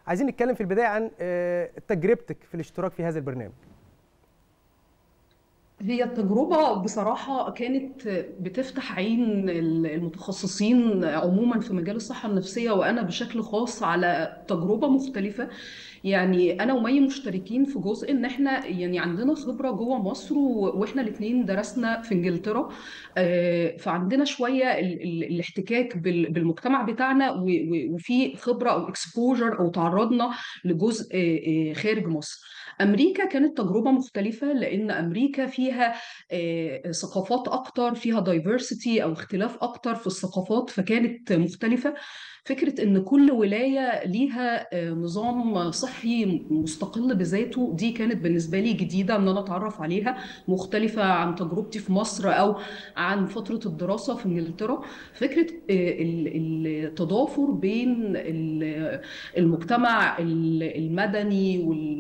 عايزين نتكلم في البدايه عن تجربتك في الاشتراك في هذا البرنامج هي التجربة بصراحة كانت بتفتح عين المتخصصين عموما في مجال الصحة النفسية وأنا بشكل خاص على تجربة مختلفة يعني أنا ومي مشتركين في جزء إن إحنا يعني عندنا خبرة جوه مصر وإحنا الاتنين درسنا في إنجلترا فعندنا شوية الاحتكاك بالمجتمع بتاعنا وفي خبرة أو اكسبوجر أو تعرضنا لجزء خارج مصر. امريكا كانت تجربه مختلفه لان امريكا فيها ثقافات اكتر فيها دايفرسيتي او اختلاف اكتر في الثقافات فكانت مختلفه فكره ان كل ولايه ليها نظام صحي مستقل بذاته دي كانت بالنسبه لي جديده ان انا اتعرف عليها مختلفه عن تجربتي في مصر او عن فتره الدراسه في انجلترا فكره التضافر بين المجتمع المدني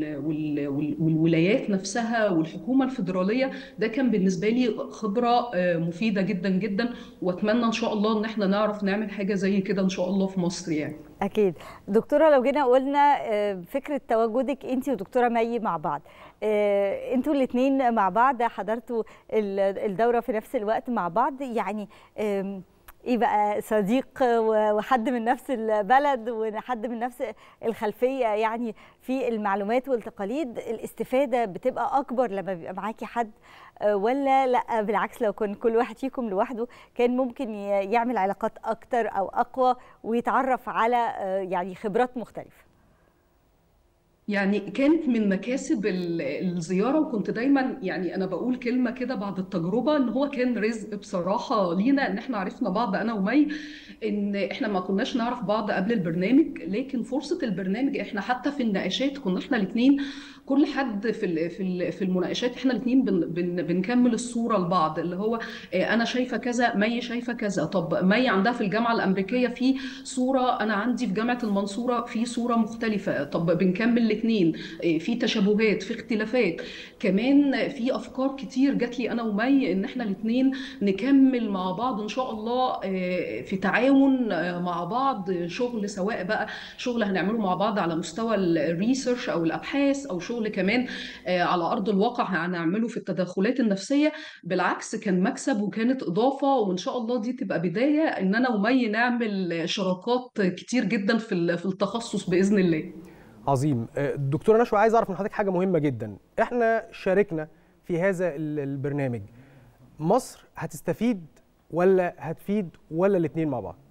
والولايات نفسها والحكومه الفيدراليه ده كان بالنسبه لي خبره مفيده جدا جدا واتمنى ان شاء الله ان احنا نعرف نعمل حاجه زي كده ان شاء الله في مصر يعني اكيد دكتوره لو جينا قلنا فكره تواجدك انت ودكتوره مي مع بعض انتوا الاثنين مع بعض حضرتوا الدوره في نفس الوقت مع بعض يعني ايه بقى صديق وحد من نفس البلد وحد من نفس الخلفيه يعني في المعلومات والتقاليد الاستفاده بتبقى اكبر لما بيبقى معاكي حد ولا لا بالعكس لو كان كل واحد فيكم لوحده كان ممكن يعمل علاقات اكتر او اقوى ويتعرف على يعني خبرات مختلفه يعني كانت من مكاسب الزياره وكنت دايما يعني انا بقول كلمه كده بعد التجربه ان هو كان رزق بصراحه لينا ان احنا عرفنا بعض انا ومي ان احنا ما كناش نعرف بعض قبل البرنامج لكن فرصه البرنامج احنا حتى في النقاشات كنا احنا الاثنين كل حد في في في المناقشات احنا الاثنين بن بن بنكمل الصوره لبعض اللي هو انا شايفه كذا مي شايفه كذا طب مي عندها في الجامعه الامريكيه في صوره انا عندي في جامعه المنصوره في صوره مختلفه طب بنكمل الاثنين في تشابهات في اختلافات كمان في افكار كتير جات لي انا ومي ان احنا الاثنين نكمل مع بعض ان شاء الله في تعاون مع بعض شغل سواء بقى شغل هنعمله مع بعض على مستوى الريسيرش او الابحاث او شغل كمان على ارض الواقع هنعمله في التدخلات النفسيه بالعكس كان مكسب وكانت اضافه وان شاء الله دي تبقى بدايه ان انا ومي نعمل شراكات كتير جدا في في التخصص باذن الله عظيم دكتوره نشوى عايز اعرف من حضرتك حاجه مهمه جدا احنا شاركنا في هذا البرنامج مصر هتستفيد ولا هتفيد ولا الاثنين مع بعض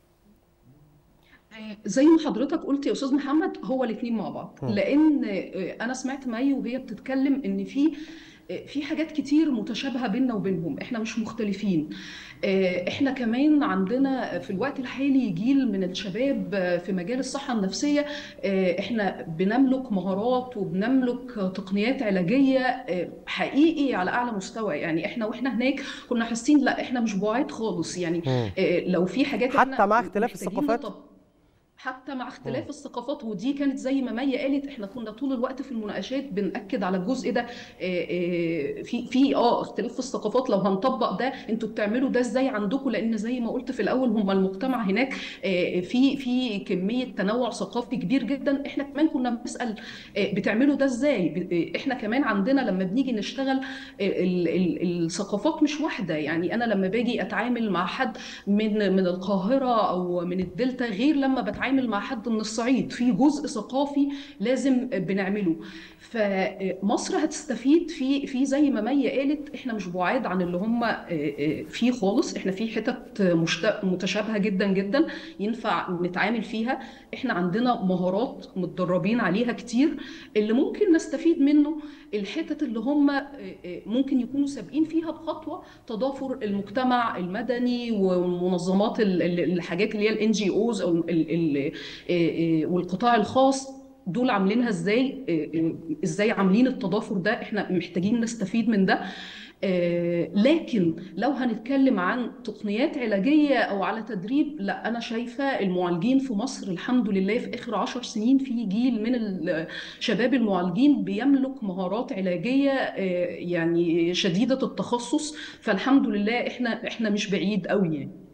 زي ما حضرتك قلت يا استاذ محمد هو الاثنين مع بعض لان انا سمعت مي وهي بتتكلم ان في في حاجات كتير متشابهه بيننا وبينهم احنا مش مختلفين احنا كمان عندنا في الوقت الحالي جيل من الشباب في مجال الصحه النفسيه احنا بنملك مهارات وبنملك تقنيات علاجيه حقيقي على اعلى مستوى يعني احنا واحنا هناك كنا حاسين لا احنا مش بعاد خالص يعني لو في حاجات حتى مع اختلاف الثقافات حتى مع اختلاف الثقافات ودي كانت زي ما مي قالت احنا كنا طول الوقت في المناقشات بناكد على الجزء ده في في اه اختلاف في الثقافات لو هنطبق ده انتوا بتعملوا ده ازاي عندكم لان زي ما قلت في الاول هم المجتمع هناك في في كميه تنوع ثقافي كبير جدا احنا كمان كنا بنسال بتعملوا ده ازاي احنا كمان عندنا لما بنيجي نشتغل الثقافات مش واحده يعني انا لما باجي اتعامل مع حد من من القاهره او من الدلتا غير لما بتعامل بتعامل مع حد من الصعيد في جزء ثقافي لازم بنعمله فمصر هتستفيد في في زي ما مي قالت احنا مش بعاد عن اللي هم فيه خالص احنا في حتت متشابهه جدا جدا ينفع نتعامل فيها احنا عندنا مهارات متدربين عليها كتير اللي ممكن نستفيد منه الحتت اللي هم ممكن يكونوا سابقين فيها بخطوه تضافر المجتمع المدني ومنظمات الحاجات اللي هي الان جي اوز او والقطاع الخاص دول عاملينها ازاي ازاي عاملين التضافر ده احنا محتاجين نستفيد من ده لكن لو هنتكلم عن تقنيات علاجية أو على تدريب لا أنا شايفة المعالجين في مصر الحمد لله في آخر عشر سنين في جيل من الشباب المعالجين بيملك مهارات علاجية يعني شديدة التخصص فالحمد لله إحنا إحنا مش بعيد قوي يعني